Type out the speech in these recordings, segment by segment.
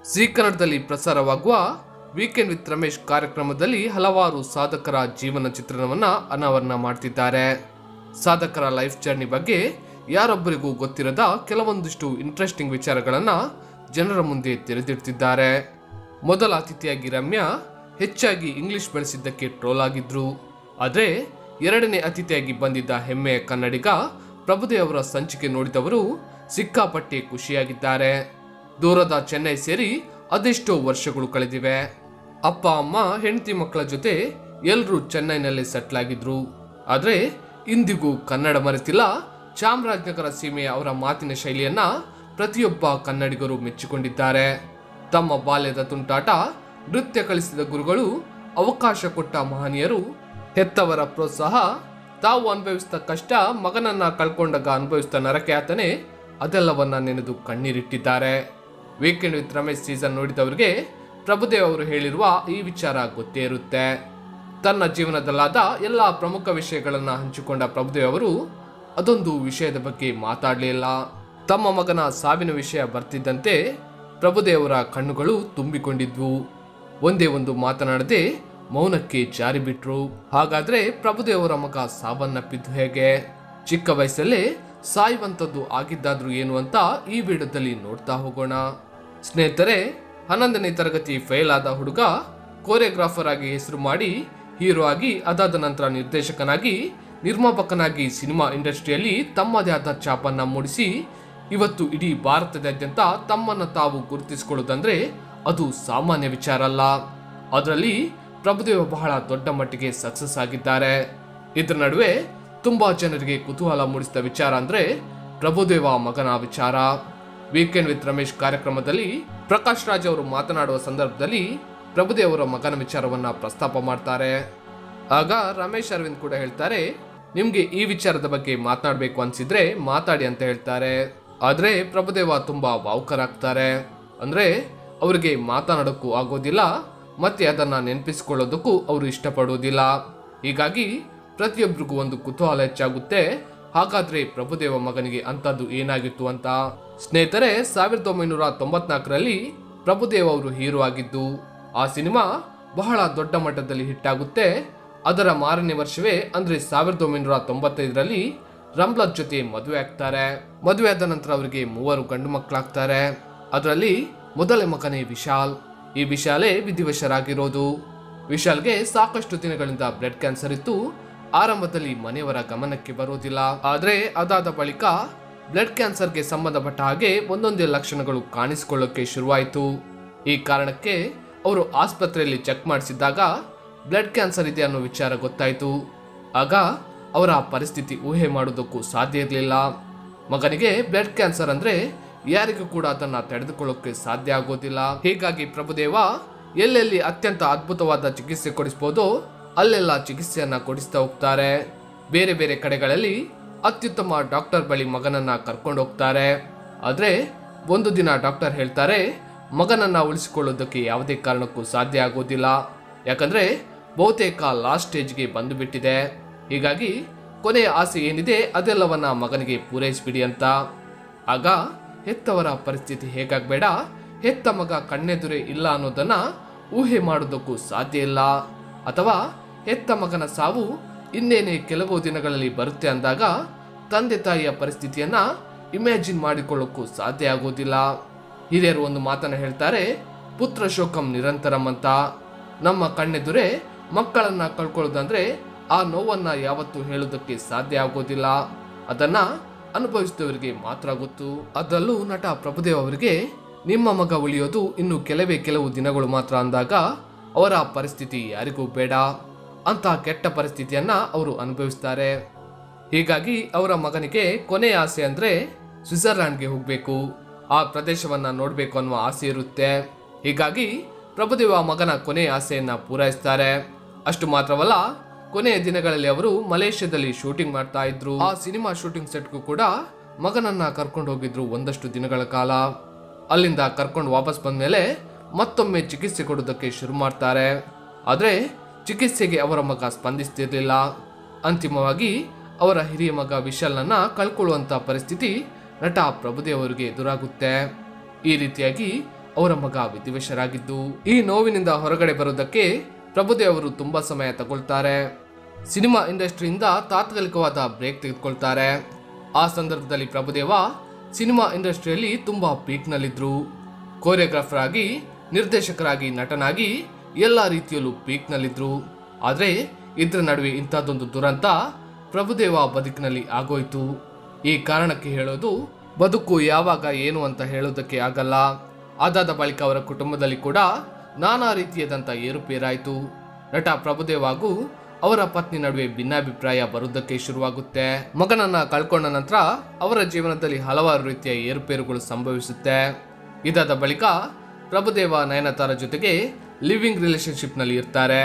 G ಕನ್ನಡದಲ್ಲಿ ಪ್ರಸಾರವಾಗುವ weekend with Ramesh ಕಾರ್ಯಕ್ರಮದಲ್ಲಿ ಹಲವಾರು ಸಾಧಕರ ಜೀವನ ಚಿತ್ರಣವನ್ನ ಅನಾವರಣ ಮಾಡ್ತಿದ್ದಾರೆ ಸಾಧಕರ ಲೈಫ್ ಜರ್ನಿ ಬಗ್ಗೆ ಯಾರೊಬ್ಬರಿಗೂ ಗೊತ್ತಿರದ ಕೆಲವೊಂದಿಷ್ಟು ಇಂಟ್ರೆಸ್ಟಿಂಗ್ ವಿಚಾರಗಳನ್ನ ಜನರ ಮುಂದೆ ತೆರೆದಿಡ್ತಿದ್ದಾರೆ ಮೊದಲ ಅತಿಥಿಯಾಗಿ ರಮ್ಯಾ ಹೆಚ್ಚಾಗಿ ಇಂಗ್ಲಿಷ್ ಬಳಸಿದ್ದಕ್ಕೆ ಟ್ರೋಲ್ ಆಗಿದ್ರು ಆದರೆ ಎರಡನೇ ಅತಿಥಿಯಾಗಿ ಬಂದಿದ್ದ ಹೆಮ್ಮೆಯ ಕನ್ನಡಿಗ ಪ್ರಭುದೇವ್ ಅವರ ಸಂಚಿಕೆ ನೋಡಿದವರು ಸಿಕ್ಕಾಪಟ್ಟೆ ಖುಷಿಯಾಗಿದ್ದಾರೆ ದೂರದ ಚೆನ್ನೈ ಸೇರಿ ಅದೆಷ್ಟೋ ವರ್ಷಗಳು ಕಳೆದಿವೆ ಅಪ್ಪ ಅಮ್ಮ ಹೆಂಡತಿ ಮಕ್ಕಳ ಜೊತೆ ಎಲ್ಲರೂ ಚೆನ್ನೈನಲ್ಲೇ ಸೆಟ್ಲ್ ಆಗಿದ್ರು ಆದರೆ ಇಂದಿಗೂ ಕನ್ನಡ ಮರೆತಿಲ್ಲ ಚಾಮರಾಜನಗರ ಸೀಮೆಯ ಅವರ ಮಾತಿನ ಶೈಲಿಯನ್ನ ಪ್ರತಿಯೊಬ್ಬ ಕನ್ನಡಿಗರು ಮೆಚ್ಚಿಕೊಂಡಿದ್ದಾರೆ ತಮ್ಮ ಬಾಲ್ಯದ ತುಂಟಾಟ ನೃತ್ಯ ಕಲಿಸಿದ ಗುರುಗಳು ಅವಕಾಶ ಕೊಟ್ಟ ಮಹನೀಯರು ಹೆತ್ತವರ ಪ್ರೋತ್ಸಾಹ ತಾವು ಅನುಭವಿಸಿದ ಕಷ್ಟ ಮಗನನ್ನ ಕಳ್ಕೊಂಡಾಗ ಅನುಭವಿಸಿದ ನರಕೆ ಆತನೇ ಅದೆಲ್ಲವನ್ನ ನೆನೆದು ಕಣ್ಣೀರಿಟ್ಟಿದ್ದಾರೆ ವೀಕೆಂಡ್ ವಿತ್ ರಮೇಶ್ ಸೀಸನ್ ನೋಡಿದವರಿಗೆ ಪ್ರಭುದೇವ್ ಅವರು ಹೇಳಿರುವ ಈ ವಿಚಾರ ಗೊತ್ತೇ ಇರುತ್ತೆ ತನ್ನ ಜೀವನದಲ್ಲಾದ ಎಲ್ಲ ಪ್ರಮುಖ ವಿಷಯಗಳನ್ನು ಹಂಚಿಕೊಂಡ ಪ್ರಭುದೇವ್ ಅವರು ಅದೊಂದು ವಿಷಯದ ಬಗ್ಗೆ ಮಾತಾಡಲಿಲ್ಲ ತಮ್ಮ ಮಗನ ಸಾವಿನ ವಿಷಯ ಬರ್ತಿದ್ದಂತೆ ಪ್ರಭುದೇವರ ಕಣ್ಣುಗಳು ತುಂಬಿಕೊಂಡಿದ್ವು ಒಂದೇ ಒಂದು ಮಾತನಾಡದೆ ಮೌನಕ್ಕೆ ಜಾರಿ ಬಿಟ್ರು ಹಾಗಾದ್ರೆ ಪ್ರಭುದೇವರ ಮಗ ಸಾವನ್ನಪ್ಪಿದ್ದು ಹೇಗೆ ಚಿಕ್ಕ ವಯಸ್ಸಲ್ಲೇ ಸಾಯುವಂಥದ್ದು ಆಗಿದ್ದಾದ್ರೂ ಏನು ಅಂತ ಈ ವಿಡಿಯೋದಲ್ಲಿ ನೋಡ್ತಾ ಹೋಗೋಣ ಸ್ನೇಹಿತರೆ ಹನ್ನೊಂದನೇ ತರಗತಿ ಫೇಲ್ ಆದ ಹುಡುಗ ಕೋರಿಯೋಗ್ರಾಫರ್ ಆಗಿ ಹೆಸರು ಮಾಡಿ ಹೀರೋ ಆಗಿ ಅದಾದ ನಂತರ ನಿರ್ದೇಶಕನಾಗಿ ನಿರ್ಮಾಪಕನಾಗಿ ಸಿನಿಮಾ ಇಂಡಸ್ಟ್ರಿಯಲ್ಲಿ ತಮ್ಮದೇ ಆದ ಛಾಪನ್ನ ಮೂಡಿಸಿ ಇವತ್ತು ಇಡೀ ಭಾರತದಾದ್ಯಂತ ತಮ್ಮನ್ನು ತಾವು ಗುರುತಿಸಿಕೊಳ್ಳುವುದಂದ್ರೆ ಅದು ಸಾಮಾನ್ಯ ವಿಚಾರ ಅಲ್ಲ ಅದರಲ್ಲಿ ಪ್ರಭುದೇವ ಬಹಳ ದೊಡ್ಡ ಮಟ್ಟಿಗೆ ಸಕ್ಸಸ್ ಆಗಿದ್ದಾರೆ ಇದರ ನಡುವೆ ತುಂಬಾ ಜನರಿಗೆ ಕುತೂಹಲ ಮೂಡಿಸಿದ ವಿಚಾರ ಅಂದ್ರೆ ಪ್ರಭುದೇವ ಮಗನ ವಿಚಾರ ವೀಕೆಂಡ್ ವಿತ್ ರಮೇಶ್ ಕಾರ್ಯಕ್ರಮದಲ್ಲಿ ಪ್ರಕಾಶ್ ರಾಜ್ ಅವರು ಮಾತನಾಡುವ ಸಂದರ್ಭದಲ್ಲಿ ಪ್ರಭುದೇವರ ಮಗನ ವಿಚಾರವನ್ನ ಪ್ರಸ್ತಾಪ ಮಾಡ್ತಾರೆ ಆಗ ರಮೇಶ್ ಅರವಿಂದ್ ಕೂಡ ಹೇಳ್ತಾರೆ ನಿಮ್ಗೆ ಈ ವಿಚಾರದ ಬಗ್ಗೆ ಮಾತನಾಡಬೇಕು ಅನ್ಸಿದ್ರೆ ಮಾತಾಡಿ ಅಂತ ಹೇಳ್ತಾರೆ ಆದ್ರೆ ಪ್ರಭುದೇವ ತುಂಬಾ ಭಾವುಕರಾಗ್ತಾರೆ ಅಂದ್ರೆ ಅವರಿಗೆ ಮಾತನಾಡೋಕ್ಕೂ ಆಗೋದಿಲ್ಲ ಮತ್ತೆ ಅದನ್ನ ನೆನಪಿಸಿಕೊಳ್ಳೋದಕ್ಕೂ ಅವರು ಇಷ್ಟಪಡುವುದಿಲ್ಲ ಹೀಗಾಗಿ ಪ್ರತಿಯೊಬ್ಬರಿಗೂ ಒಂದು ಕುತೂಹಲ ಹೆಚ್ಚಾಗುತ್ತೆ ಹಾಗಾದ್ರೆ ಪ್ರಭುದೇವ ಮಗನಿಗೆ ಅಂತದ್ದು ಏನಾಗಿತ್ತು ಅಂತ ಸ್ನೇಹಿತರೆ ಸಾವಿರದ ಒಂಬೈನೂರ ತೊಂಬತ್ನಾಲ್ಕರಲ್ಲಿ ಪ್ರಭುದೇವ್ ಅವರು ಹೀರೋ ಆಗಿದ್ದು ಆ ಸಿನಿಮಾ ಬಹಳ ದೊಡ್ಡ ಮಟ್ಟದಲ್ಲಿ ಹಿಟ್ ಆಗುತ್ತೆ ಅದರ ಮಾರನೇ ವರ್ಷವೇ ಅಂದ್ರೆ ಸಾವಿರದ ಒಂಬೈನೂರ ತೊಂಬತ್ತೈದರಲ್ಲಿ ರಂಬ್ಲತ್ ಜೊತೆ ಮದುವೆ ಆಗ್ತಾರೆ ಮದುವೆ ಆದ ನಂತರ ಅವರಿಗೆ ಮೂವರು ಗಂಡು ಮಕ್ಕಳಾಗ್ತಾರೆ ಅದರಲ್ಲಿ ಮೊದಲ ಮಗನೇ ವಿಶಾಲ್ ಈ ವಿಶಾಲೇ ವಿಧಿವಶರಾಗಿರೋದು ವಿಶಾಲ್ಗೆ ಸಾಕಷ್ಟು ದಿನಗಳಿಂದ ಬ್ಲಡ್ ಕ್ಯಾನ್ಸರ್ ಇತ್ತು ಆರಂಭದಲ್ಲಿ ಮನೆಯವರ ಗಮನಕ್ಕೆ ಬರೋದಿಲ್ಲ ಆದ್ರೆ ಅದಾದ ಬಳಿಕ ಬ್ಲಡ್ ಕ್ಯಾನ್ಸರ್ಗೆ ಸಂಬಂಧಪಟ್ಟ ಹಾಗೆ ಒಂದೊಂದೇ ಲಕ್ಷಣಗಳು ಕಾಣಿಸಿಕೊಳ್ಳೋಕೆ ಶುರುವಾಯಿತು ಈ ಕಾರಣಕ್ಕೆ ಅವರು ಆಸ್ಪತ್ರೆಯಲ್ಲಿ ಚೆಕ್ ಮಾಡಿಸಿದ್ದಾಗ ಬ್ಲಡ್ ಕ್ಯಾನ್ಸರ್ ಇದೆ ಅನ್ನೋ ವಿಚಾರ ಗೊತ್ತಾಯಿತು ಆಗ ಅವರ ಪರಿಸ್ಥಿತಿ ಊಹೆ ಮಾಡೋದಕ್ಕೂ ಸಾಧ್ಯ ಇರಲಿಲ್ಲ ಮಗನಿಗೆ ಬ್ಲಡ್ ಕ್ಯಾನ್ಸರ್ ಅಂದ್ರೆ ಯಾರಿಗೂ ಕೂಡ ಅದನ್ನ ತಡೆದುಕೊಳ್ಳೋಕೆ ಸಾಧ್ಯ ಆಗೋದಿಲ್ಲ ಹೀಗಾಗಿ ಪ್ರಭುದೇವ ಎಲ್ಲೆಲ್ಲಿ ಅತ್ಯಂತ ಅದ್ಭುತವಾದ ಚಿಕಿತ್ಸೆ ಕೊಡಿಸ್ಬೋದೋ ಅಲ್ಲೆಲ್ಲ ಚಿಕಿತ್ಸೆಯನ್ನ ಕೊಡಿಸ್ತಾ ಹೋಗ್ತಾರೆ ಬೇರೆ ಬೇರೆ ಕಡೆಗಳಲ್ಲಿ ಅತ್ಯುತ್ತಮ ಡಾಕ್ಟರ್ ಬಳಿ ಮಗನನ್ನ ಕರ್ಕೊಂಡು ಹೋಗ್ತಾರೆ ಆದ್ರೆ ಒಂದು ದಿನ ಡಾಕ್ಟರ್ ಹೇಳ್ತಾರೆ ಮಗನನ್ನ ಉಳಿಸಿಕೊಳ್ಳೋದಕ್ಕೆ ಯಾವುದೇ ಕಾರಣಕ್ಕೂ ಸಾಧ್ಯ ಆಗೋದಿಲ್ಲ ಯಾಕಂದ್ರೆ ಬಹುತೇಕ ಲಾಸ್ಟ್ ಸ್ಟೇಜ್ಗೆ ಬಂದು ಬಿಟ್ಟಿದೆ ಹೀಗಾಗಿ ಕೊನೆಯ ಆಸೆ ಏನಿದೆ ಅದೆಲ್ಲವನ್ನ ಮಗನಿಗೆ ಪೂರೈಸಿಬಿಡಿ ಅಂತ ಆಗ ಹೆತ್ತವರ ಪರಿಸ್ಥಿತಿ ಹೇಗಾಗಬೇಡ ಹೆತ್ತ ಮಗ ಕಣ್ಣೆದುರೇ ಇಲ್ಲ ಅನ್ನೋದನ್ನ ಊಹೆ ಮಾಡೋದಕ್ಕೂ ಸಾಧ್ಯ ಇಲ್ಲ ಅಥವಾ ಹೆತ್ತ ಮಗನ ಸಾವು ಇನ್ನೇನೆ ಕೆಲವು ದಿನಗಳಲ್ಲಿ ಬರುತ್ತೆ ಅಂದಾಗ ತಂದೆ ತಾಯಿಯ ಪರಿಸ್ಥಿತಿಯನ್ನ ಇಮ್ಯಾಜಿನ್ ಮಾಡಿಕೊಳ್ಳೋಕ್ಕೂ ಸಾಧ್ಯ ಆಗೋದಿಲ್ಲ ಹಿರಿಯರು ಒಂದು ಮಾತನ್ನ ಹೇಳ್ತಾರೆ ಪುತ್ರ ಶೋಕಂ ನಿರಂತರಂ ಅಂತ ನಮ್ಮ ಕಣ್ಣೆದುರೇ ಮಕ್ಕಳನ್ನ ಕಳ್ಕೊಳ್ಳೋದಂದ್ರೆ ಆ ನೋವನ್ನ ಯಾವತ್ತೂ ಹೇಳೋದಕ್ಕೆ ಸಾಧ್ಯ ಆಗೋದಿಲ್ಲ ಅದನ್ನ ಅನುಭವಿಸಿದವರಿಗೆ ಮಾತ್ರ ಗೊತ್ತು ಅದರಲ್ಲೂ ನಟ ಪ್ರಭುದೇವ್ ಅವರಿಗೆ ನಿಮ್ಮ ಮಗ ಉಳಿಯೋದು ಇನ್ನು ಕೆಲವೇ ಕೆಲವು ದಿನಗಳು ಮಾತ್ರ ಅಂದಾಗ ಅವರ ಪರಿಸ್ಥಿತಿ ಯಾರಿಗೂ ಬೇಡ ಅಂತ ಕೆಟ್ಟ ಪರಿಸ್ಥಿತಿಯನ್ನ ಅವರು ಅನುಭವಿಸ್ತಾರೆ ಹೀಗಾಗಿ ಅವರ ಮಗನಿಗೆ ಕೊನೆಯ ಆಸೆ ಅಂದ್ರೆ ಸ್ವಿಟ್ಜರ್ಲ್ಯಾಂಡ್ಗೆ ಹೋಗಬೇಕು ಆ ಪ್ರದೇಶವನ್ನ ನೋಡಬೇಕು ಅನ್ನುವ ಆಸೆ ಇರುತ್ತೆ ಹೀಗಾಗಿ ಪ್ರಭುದೇವ ಮಗನ ಕೊನೆಯ ಆಸೆಯನ್ನ ಪೂರೈಸ್ತಾರೆ ಅಷ್ಟು ಮಾತ್ರವಲ್ಲ ಕೊನೆಯ ದಿನಗಳಲ್ಲಿ ಅವರು ಮಲೇಷ್ಯಾದಲ್ಲಿ ಶೂಟಿಂಗ್ ಮಾಡ್ತಾ ಇದ್ರು ಆ ಸಿನಿಮಾ ಶೂಟಿಂಗ್ ಸೆಟ್ಗೂ ಕೂಡ ಮಗನನ್ನ ಕರ್ಕೊಂಡು ಹೋಗಿದ್ರು ಒಂದಷ್ಟು ದಿನಗಳ ಕಾಲ ಅಲ್ಲಿಂದ ಕರ್ಕೊಂಡು ವಾಪಸ್ ಬಂದ್ಮೇಲೆ ಮತ್ತೊಮ್ಮೆ ಚಿಕಿತ್ಸೆ ಕೊಡೋದಕ್ಕೆ ಶುರು ಮಾಡ್ತಾರೆ ಆದರೆ ಚಿಕಿತ್ಸೆಗೆ ಅವರ ಮಗ ಸ್ಪಂದಿಸ್ತಿರ್ಲಿಲ್ಲ ಅಂತಿಮವಾಗಿ ಅವರ ಹಿರಿಯ ಮಗ ವಿಶಾಲ್ನನ್ನ ಕಳ್ಕೊಳ್ಳುವಂತ ಪರಿಸ್ಥಿತಿ ನಟ ಪ್ರಭುದೇವ್ ಅವರಿಗೆ ಎದುರಾಗುತ್ತೆ ಈ ರೀತಿಯಾಗಿ ಅವರ ಮಗ ವಿಧಿವಶರಾಗಿದ್ದು ಈ ನೋವಿನಿಂದ ಹೊರಗಡೆ ಬರೋದಕ್ಕೆ ಪ್ರಭುದೇವ್ ಅವರು ತುಂಬಾ ಸಮಯ ತಗೊಳ್ತಾರೆ ಸಿನಿಮಾ ಇಂಡಸ್ಟ್ರಿಯಿಂದ ತಾತ್ಕಾಲಿಕವಾದ ಬ್ರೇಕ್ ತೆಗೆದುಕೊಳ್ತಾರೆ ಆ ಸಂದರ್ಭದಲ್ಲಿ ಪ್ರಭುದೇವ ಸಿನಿಮಾ ಇಂಡಸ್ಟ್ರಿಯಲ್ಲಿ ತುಂಬಾ ಪೀಕ್ನಲ್ಲಿದ್ರು ಕೋರಿಯೋಗ್ರಾಫರ್ ಆಗಿ ನಿರ್ದೇಶಕರಾಗಿ ನಟನಾಗಿ ಎಲ್ಲ ರೀತಿಯಲ್ಲೂ ಪೀಕ್ನಲ್ಲಿದ್ರು ಆದರೆ ಇದರ ನಡುವೆ ಇಂಥದ್ದೊಂದು ದುರಂತ ಪ್ರಭುದೇವ ಬದುಕಿನಲ್ಲಿ ಆಗೋಯ್ತು ಈ ಕಾರಣಕ್ಕೆ ಹೇಳೋದು ಬದುಕು ಯಾವಾಗ ಏನು ಅಂತ ಹೇಳೋದಕ್ಕೆ ಆಗಲ್ಲ ಅದಾದ ಬಳಿಕ ಅವರ ಕುಟುಂಬದಲ್ಲಿ ಕೂಡ ನಾನಾ ರೀತಿಯಾದಂಥ ಏರುಪೇರಾಯಿತು ನಟ ಪ್ರಭುದೇವ್ ಹಾಗೂ ಅವರ ಪತ್ನಿ ನಡುವೆ ಭಿನ್ನಾಭಿಪ್ರಾಯ ಬರುವುದಕ್ಕೆ ಶುರುವಾಗುತ್ತೆ ಮಗನನ್ನ ಕಳ್ಕೊಂಡ ನಂತರ ಅವರ ಜೀವನದಲ್ಲಿ ಹಲವಾರು ರೀತಿಯ ಏರುಪೇರುಗಳು ಸಂಭವಿಸುತ್ತೆ ಇದಾದ ಬಳಿಕ ಪ್ರಭುದೇವ ನಯನತಾರ ಜೊತೆಗೆ ಲಿವಿಂಗ್ ರಿಲೇಶನ್ಶಿಪ್ನಲ್ಲಿ ಇರ್ತಾರೆ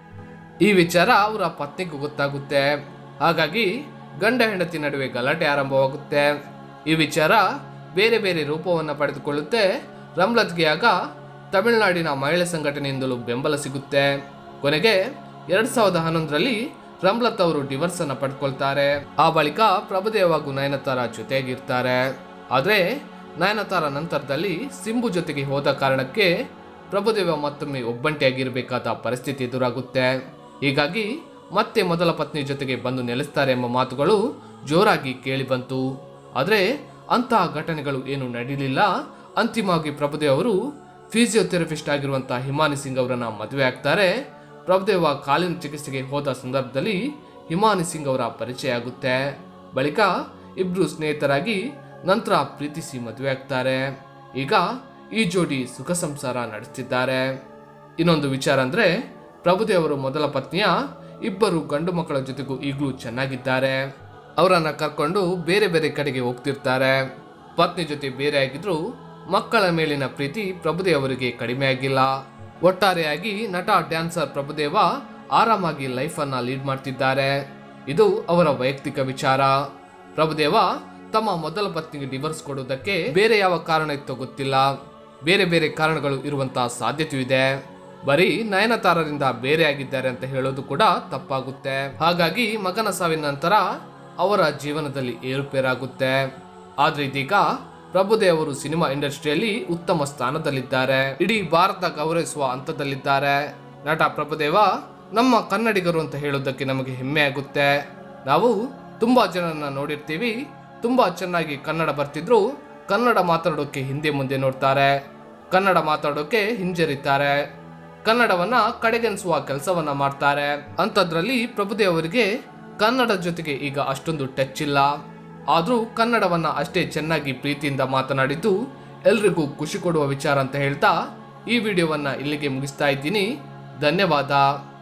ಈ ವಿಚಾರ ಅವರ ಪತ್ನಿಗೂ ಗೊತ್ತಾಗುತ್ತೆ ಹಾಗಾಗಿ ಗಂಡ ಹೆಂಡತಿ ನಡುವೆ ಗಲಾಟೆ ಆರಂಭವಾಗುತ್ತೆ ಈ ವಿಚಾರ ಬೇರೆ ಬೇರೆ ರೂಪವನ್ನು ಪಡೆದುಕೊಳ್ಳುತ್ತೆ ರಮ್ಲತ್ಗೆ ಆಗ ತಮಿಳುನಾಡಿನ ಮಹಿಳೆ ಸಂಘಟನೆಯಿಂದಲೂ ಬೆಂಬಲ ಸಿಗುತ್ತೆ ಕೊನೆಗೆ ಎರಡ್ ಸಾವಿರದ ಹನ್ನೊಂದರಲ್ಲಿ ರಮ್ಲತ್ ಅವರು ಡಿವರ್ಸ್ ಅನ್ನ ಪಡ್ಕೊಳ್ತಾರೆ ಆ ಬಳಿಕ ಪ್ರಭುದೇವ್ ಹಾಗೂ ನಯನತಾರ ಜೊತೆಯಾಗಿರ್ತಾರೆ ಆದ್ರೆ ನಯನತಾರ ನಂತರದಲ್ಲಿ ಸಿಂಬು ಜೊತೆಗೆ ಹೋದ ಕಾರಣಕ್ಕೆ ಪ್ರಭುದೇವ ಮತ್ತೊಮ್ಮೆ ಒಬ್ಬಂಟಿಯಾಗಿರಬೇಕಾದ ಪರಿಸ್ಥಿತಿ ಎದುರಾಗುತ್ತೆ ಹೀಗಾಗಿ ಮತ್ತೆ ಮೊದಲ ಪತ್ನಿ ಜೊತೆಗೆ ಬಂದು ನೆಲೆಸ್ತಾರೆ ಎಂಬ ಮಾತುಗಳು ಜೋರಾಗಿ ಕೇಳಿ ಬಂತು ಆದರೆ ಅಂತಹ ಘಟನೆಗಳು ಏನು ನಡೀಲಿಲ್ಲ ಅಂತಿಮವಾಗಿ ಪ್ರಭುದೇವ್ ಅವರು ಫಿಸಿಯೋಥೆರಪಿಸ್ಟ್ ಆಗಿರುವಂತಹ ಹಿಮಾನಿ ಸಿಂಗ್ ಅವರನ್ನ ಮದುವೆ ಆಗ್ತಾರೆ ಪ್ರಭುದೇವ ಕಾಲಿನ ಚಿಕಿತ್ಸೆಗೆ ಹೋದ ಸಂದರ್ಭದಲ್ಲಿ ಹಿಮಾನಿ ಸಿಂಗ್ ಅವರ ಪರಿಚಯ ಆಗುತ್ತೆ ಬಳಿಕ ಇಬ್ರು ಸ್ನೇಹಿತರಾಗಿ ನಂತರ ಪ್ರೀತಿಸಿ ಮದುವೆ ಆಗ್ತಾರೆ ಈಗ ಈ ಜೋಡಿ ಸುಖ ಸಂಸಾರ ನಡೆಸ್ತಿದ್ದಾರೆ ಇನ್ನೊಂದು ವಿಚಾರ ಅಂದ್ರೆ ಪ್ರಭುದೇವರು ಮೊದಲ ಪತ್ನಿಯ ಇಬ್ಬರು ಗಂಡು ಮಕ್ಕಳ ಜೊತೆಗೂ ಈಗಲೂ ಚೆನ್ನಾಗಿದ್ದಾರೆ ಅವರನ್ನ ಕರ್ಕೊಂಡು ಬೇರೆ ಬೇರೆ ಕಡೆಗೆ ಹೋಗ್ತಿರ್ತಾರೆ ಪತ್ನಿ ಜೊತೆ ಬೇರೆ ಆಗಿದ್ರು ಮಕ್ಕಳ ಮೇಲಿನ ಪ್ರೀತಿ ಪ್ರಭುದೇವರಿಗೆ ಕಡಿಮೆ ಆಗಿಲ್ಲ ಒಟ್ಟಾರೆಯಾಗಿ ನಟ ಡ್ಯಾನ್ಸರ್ ಪ್ರಭುದೇವ ಆರಾಮಾಗಿ ಲೈಫ್ ಅನ್ನ ಲೀಡ್ ಮಾಡ್ತಿದ್ದಾರೆ ಇದು ಅವರ ವೈಯಕ್ತಿಕ ವಿಚಾರ ಪ್ರಭುದೇವ ತಮ್ಮ ಮೊದಲ ಪತ್ನಿಗೆ ಡಿವೋರ್ಸ್ ಕೊಡುವುದಕ್ಕೆ ಬೇರೆ ಯಾವ ಕಾರಣ ಇತ್ತೋ ಗೊತ್ತಿಲ್ಲ ಬೇರೆ ಬೇರೆ ಕಾರಣಗಳು ಇರುವಂತಹ ಸಾಧ್ಯತೆ ಇದೆ ಬರೀ ನಯನತಾರರಿಂದ ಬೇರೆ ಆಗಿದ್ದಾರೆ ಅಂತ ಹೇಳೋದು ಕೂಡ ತಪ್ಪಾಗುತ್ತೆ ಹಾಗಾಗಿ ಮಗನ ಸಾವಿನ ನಂತರ ಅವರ ಜೀವನದಲ್ಲಿ ಏರುಪೇರಾಗುತ್ತೆ ಆದ್ರೆ ಇದೀಗ ಪ್ರಭುದೇವ್ ಅವರು ಸಿನಿಮಾ ಇಂಡಸ್ಟ್ರಿಯಲ್ಲಿ ಉತ್ತಮ ಸ್ಥಾನದಲ್ಲಿದ್ದಾರೆ ಇಡೀ ಭಾರತ ಗೌರವಿಸುವ ಹಂತದಲ್ಲಿದ್ದಾರೆ ನಟ ಪ್ರಭುದೇವ ನಮ್ಮ ಕನ್ನಡಿಗರು ಅಂತ ಹೇಳೋದಕ್ಕೆ ನಮಗೆ ಹೆಮ್ಮೆ ಆಗುತ್ತೆ ನಾವು ತುಂಬಾ ಜನರನ್ನ ನೋಡಿರ್ತೀವಿ ತುಂಬಾ ಚೆನ್ನಾಗಿ ಕನ್ನಡ ಬರ್ತಿದ್ರು ಕನ್ನಡ ಮಾತಾಡೋಕೆ ಹಿಂದೆ ಮುಂದೆ ನೋಡ್ತಾರೆ ಕನ್ನಡ ಮಾತಾಡೋಕೆ ಹಿಂಜರಿತಾರೆ ಕನ್ನಡವನ್ನ ಕಡೆಗಣಿಸುವ ಕೆಲಸವನ್ನ ಮಾಡ್ತಾರೆ ಅಂಥದ್ರಲ್ಲಿ ಪ್ರಭುದೇವ್ ಅವರಿಗೆ ಕನ್ನಡದ ಜೊತೆಗೆ ಈಗ ಅಷ್ಟೊಂದು ಟಚ್ ಇಲ್ಲ ಆದ್ರೂ ಕನ್ನಡವನ್ನ ಅಷ್ಟೇ ಚೆನ್ನಾಗಿ ಪ್ರೀತಿಯಿಂದ ಮಾತನಾಡಿದ್ದು ಎಲ್ರಿಗೂ ಖುಷಿ ಕೊಡುವ ವಿಚಾರ ಅಂತ ಹೇಳ್ತಾ ಈ ವಿಡಿಯೋವನ್ನ ಇಲ್ಲಿಗೆ ಮುಗಿಸ್ತಾ ಇದ್ದೀನಿ ಧನ್ಯವಾದ